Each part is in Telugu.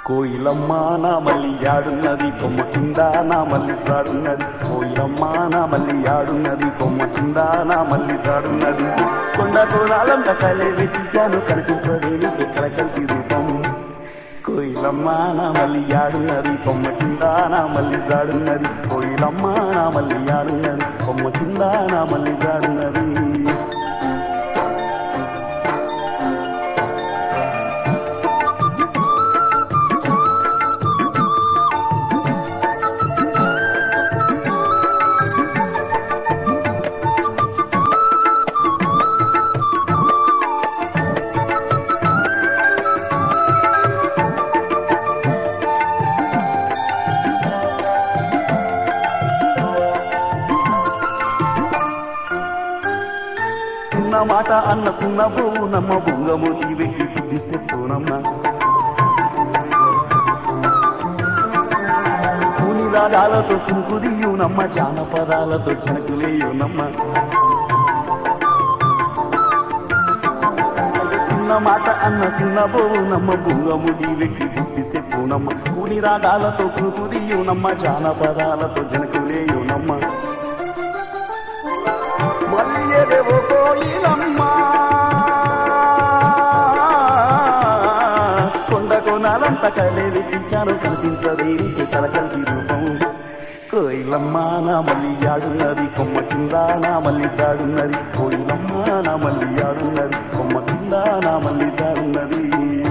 కోయిలమ్మ నా మల్లి ఆడున్నది కొమ్మ కింద నా మల్లి జాడున్నది కోయిలమ్మ నా మల్లి ఆడున్నది కొమ్మ కింద నా మల్లి జాడున్నది కొండ కోరాలంత కలే వెతికాను కనిపించలేని ఎక్కడ కలిగి రూపం కోయిలమ్మ నా మల్లి ఆడున్నది కొమ్మ కింద నా మల్లి జాడున్నది కోయిలమ్మ నా మల్లి ఆడున్నది కొమ్మ కింద నా మల్లి జాడున్నది చిన్న మాట అన్న చిన్న బోనమ్మ బొంగమూతి వెట్టి బుద్ధి చెప్పునమ్మ కూని రాగాలతో కుంకుదియునమ్మ జానపదాలతో జనకులేయునమ్మ చిన్న మాట అన్న చిన్న బోనమ్మ బొంగముది వెట్టి బుద్ధి చెప్పునమ్మ కూని రాగాలతో కుంకుదియునమ్మ జానపదాలతో జనకులేయునమ్మ మల్లియదేవో కోయిలమ్మ కొండ కోనాలంత కలే వెతించాను కనిపించదేంటి కలకల్కి రూపం కోయిలమ్మ నా మల్లి ఆడున్నది కొమ్మ కింద నా మల్లి జాడున్నది కోయిలమ్మ నా మల్లి ఆడున్నది కొమ్మ కింద నా మల్లి జాడున్నది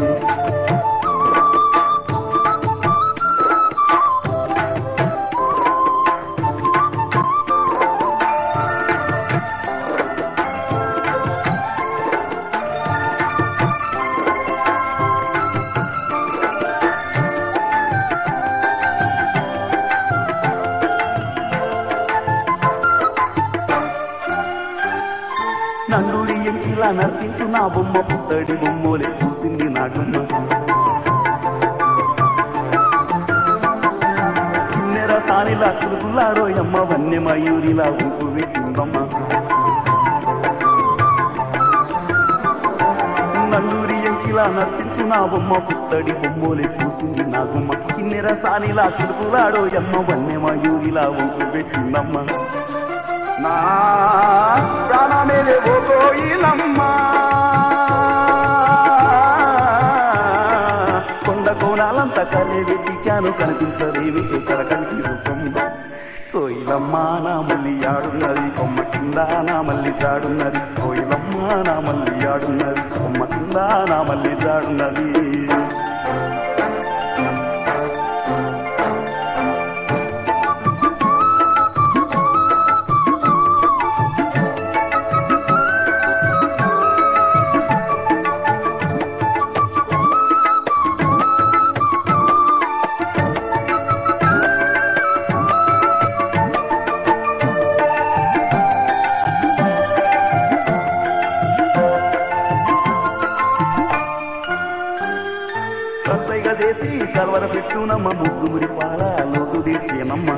నండూరి ఎంకిలా నర్తించు నా బొమ్మ పుత్తడి బొమ్మోలే చూసింది నా గుమ్మ కిన్నెర సానిలా కురుకులారోయమ్మ వన్య మయూరిలా ఊపు పెట్టిందమ్మ నండూరి ఎంకిలా నర్తించు నా బొమ్మ పుత్తడి బొమ్మోలే చూసింది నా గుమ్మ కిన్నెర సానిలా కురుకులాడోయమ్మ వన్య మయూరిలా ఊపు పెట్టిందమ్మ నా ప్రాణమేలే ఓ కోయిలమ్మ కొండ కోణాలంత కలే వెతికాను కనిపించదేమి ఇక్కడ కలిగి రూపం కోయిలమ్మ నా మల్లి ఆడున్నది కొమ్మ కింద నా మల్లి జాడున్నది కోయిలమ్మ నా మల్లి ఆడున్నది కొమ్మ కింద నా మల్లి జాడున్నది రసైగా చేసి కలవర పెట్టునమ్మ ముగ్గు మురి పాల లోటు తీర్చేనమ్మ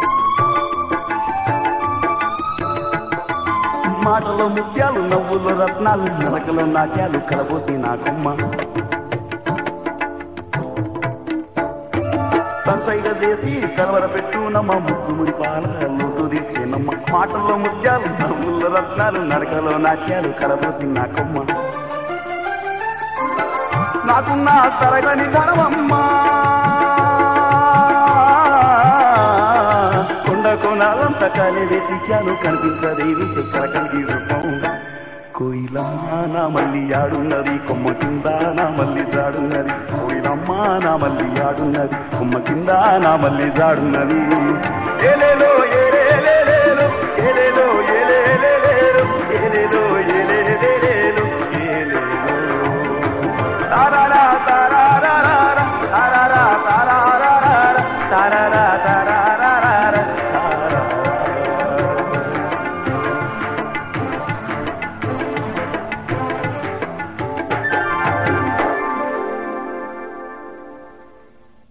మాటలో ముత్యాలు నవ్వులో రత్నాలు నరకలో నాట్యాలు కలబోసి నాకమ్మ రసైగా చేసి కలవర పెట్టునమ్మ ముగ్గు మురి పాల లోటు తీర్చేనమ్మ మాటల్లో ముత్యాలు నవ్వుల్లో రత్నాలు నరకలో నాట్యాలు కలబోసి నాకమ్మ నాకున్న తరగని ధనమమ్మా కొండ కోణాలంత కాలే వెతికాను కనిపించదేవి ఎక్కడ కలిగి రూపం కోయిలమ్మ నా మల్లి ఆడున్నది కొమ్మ కింద నా మల్లి జాడున్నది కోయిలమ్మ నా మల్లి ఆడున్నది కొమ్మ కింద నా మల్లి జాడున్నది ఏలేలో